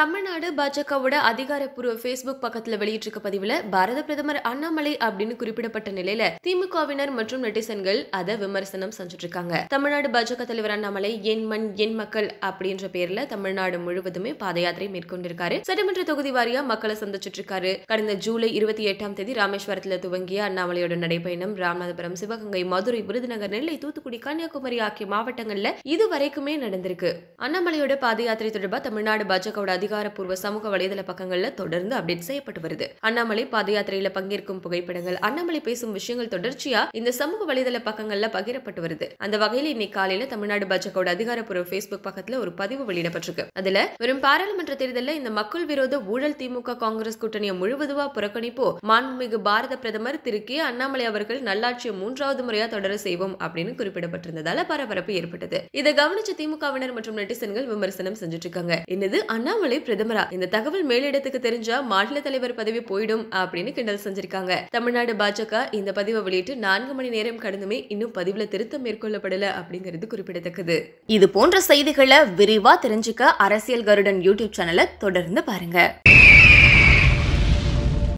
தமிழ்நாடு பாஜகவோட அதிகாரப்பூர்வ ஃபேஸ்புக் பக்கத்துல வெளியிட்டிருக்க பதிவுல பாரத பிரதமர் அண்ணாமலை அப்படின்னு குறிப்பிடப்பட்ட நிலையில திமுகவினர் மற்றும் நெட்டிசன்கள் அதை விமர்சனம் செஞ்சுட்டு இருக்காங்க தமிழ்நாடு பாஜக தலைவர் அண்ணாமலை என் மண் என் மக்கள் அப்படின்ற பேர்ல தமிழ்நாடு முழுவதுமே பாத யாத்திரை மேற்கொண்டிருக்காரு சட்டமன்ற தொகுதி வாரியா மக்களை சந்திச்சிட்டு இருக்காரு கடந்த ஜூலை இருபத்தி எட்டாம் தேதி ராமேஸ்வரத்துல துவங்கிய அண்ணாமலையோட நடைபயணம் ராமநாதபுரம் சிவகங்கை மதுரை விருதுநகர் நெல்லை தூத்துக்குடி கன்னியாகுமரி ஆகிய மாவட்டங்கள்ல இது வரைக்குமே நடந்திருக்கு அண்ணாமலையோட பாத யாத்திரை தொடர்பா தமிழ்நாடு பாஜகவோட அதிகாரப்பூர்வ சமூக வலைதள பக்கங்கள்ல தொடர்ந்து அப்டேட் செய்யப்பட்டு வருது அண்ணாமலை பாத யாத்திரையில பங்கேற்கும் புகைப்படங்கள் அண்ணாமலை பேசும் விஷயங்கள் தொடர்ச்சியா இந்த சமூக வலைதள பக்கங்கள்ல பகிரப்பட்டு வருது அந்த வகையில் இன்னைக்கு காலையில தமிழ்நாடு பாஜகவோட அதிகாரப்பூர்வ ஃபேஸ்புக் பக்கத்துல ஒரு பதிவு வெளியிடப்பட்டிருக்கு அதுல வெறும் பாராளுமன்ற தேர்தலில் இந்த மக்கள் விரோத ஊழல் திமுக காங்கிரஸ் கூட்டணியை முழுவதுவா புறக்கணிப்போ மாண்புமிகு பாரத பிரதமர் திரு கே அண்ணாமலை அவர்கள் நல்லாட்சியை மூன்றாவது முறையா தொடர செய்வோம் அப்படின்னு குறிப்பிடப்பட்டிருந்ததால பரபரப்பு ஏற்பட்டது இதை கவனிச்ச திமுகவினர் மற்றும் நெட்டிசன்கள் விமர்சனம் செஞ்சுட்டு இருக்காங்க என்னது அண்ணாமலை பிரதமரா இந்த தகவல் மேலிடத்துக்கு தெரிஞ்சா மாநில தலைவர் பதவி போயிடும் அப்படின்னு கிண்டல் செஞ்சிருக்காங்க தமிழ்நாடு பாஜக இந்த பதிவை வெளியிட்டு நான்கு மணி நேரம் கடந்துமே இன்னும் பதிவுல திருத்தம் மேற்கொள்ளப்படல அப்படிங்கிறது குறிப்பிடத்தக்கது இது போன்ற செய்திகளை விரிவா தெரிஞ்சுக்க அரசியல் கருடன் யூடியூப் சேனலை தொடர்ந்து பாருங்க